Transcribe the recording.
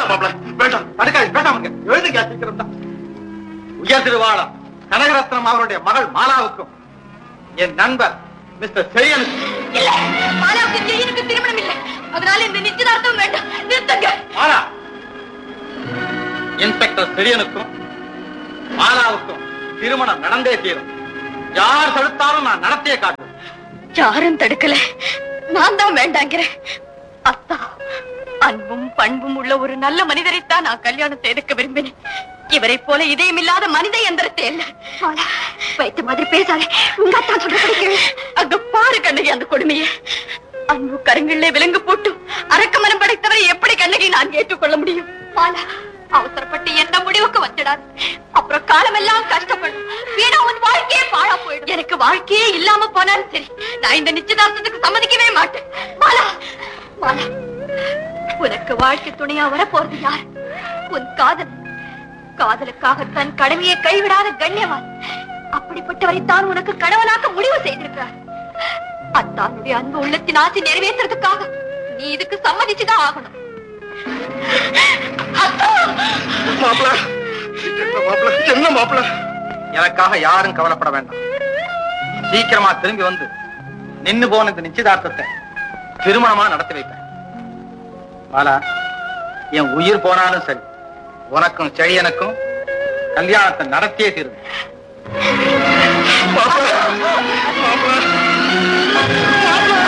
வேண்டாம் மாப்பிள வேண்டாம் தடுக்காது பேசாம இருங்க. எழுதுங்க சீக்கிரம் தான் உயர் திருவாளம் கனகரத்னம் அவருடைய மகள் மாலாவுக்கும் என் நண்பர் மிஸ்டர் செழியனுக்கும் இல்ல மாலாவுக்கு ஜெயினுக்கு திருமணம் இல்லை அதனால இந்த நிச்சயதார்த்தம் வேண்டாம் நிறுத்துங்க மாலா இன்ஸ்பெக்டர் செழியனுக்கும் மாலாவுக்கும் திருமணம் நடந்தே தீரும் யார் தடுத்தாலும் நான் நடத்தியே காட்டுவேன் யாரும் தடுக்கல நான் தான் வேண்டாங்கிறேன் அத்தா அன்பும் பண்பும் உள்ள ஒரு நல்ல மனிதரைத்தான் நான் கல்யாணம் செய்துக்க விரும்பினேன் இவரை போல இதயமில்லாத மனித எந்திரத்தை இல்ல வைத்த மாதிரி பேசாதே உங்க அத்தா சொல்ற அங்க பாரு கண்ணகி அந்த கொடுமையை அன்பு கருங்களிலே விலங்கு போட்டு அரக்க மனம் படைத்தவரை எப்படி கண்ணகி நான் ஏற்றுக்கொள்ள முடியும் மாலா அவசரப்பட்டு எந்த முடிவுக்கு வந்துடாது அப்புறம் காலமெல்லாம் கஷ்டப்படும் வீணா உன் வாழ்க்கையே பாழா போயிடும் எனக்கு வாழ்க்கையே இல்லாம போனாலும் சரி நான் இந்த நிச்சயதார்த்தத்துக்கு சம்மதிக்கவே மாட்டேன் மாலா மாலா உனக்கு வாழ்க்கை துணையா வர போறது யார் உன் காதல் காதலுக்காக தன் கடமையை கைவிடாத கண்ணியவான் அப்படிப்பட்டவரைத்தான் உனக்கு கணவனாக்க முடிவு செய்திருக்கிறார் அத்தானுடைய அன்பு உள்ளத்தின் ஆசை நிறைவேற்றுறதுக்காக நீ இதுக்கு சம்மதிச்சுதான் ஆகணும் அத்தா! மாப்பிள என்ன மாப்பிள என்ன மாப்பிள எனக்காக யாரும் கவலைப்பட வேண்டாம் சீக்கிரமா திரும்பி வந்து நின்னு போன இந்த நிச்சயதார்த்தத்தை திருமணமா நடத்தி வைப்பேன் பாலா என் உயிர் போனாலும் சரி உனக்கும் செழியனுக்கும் கல்யாணத்தை நடத்தியே தீரும் மாப்பிள மாப்பிள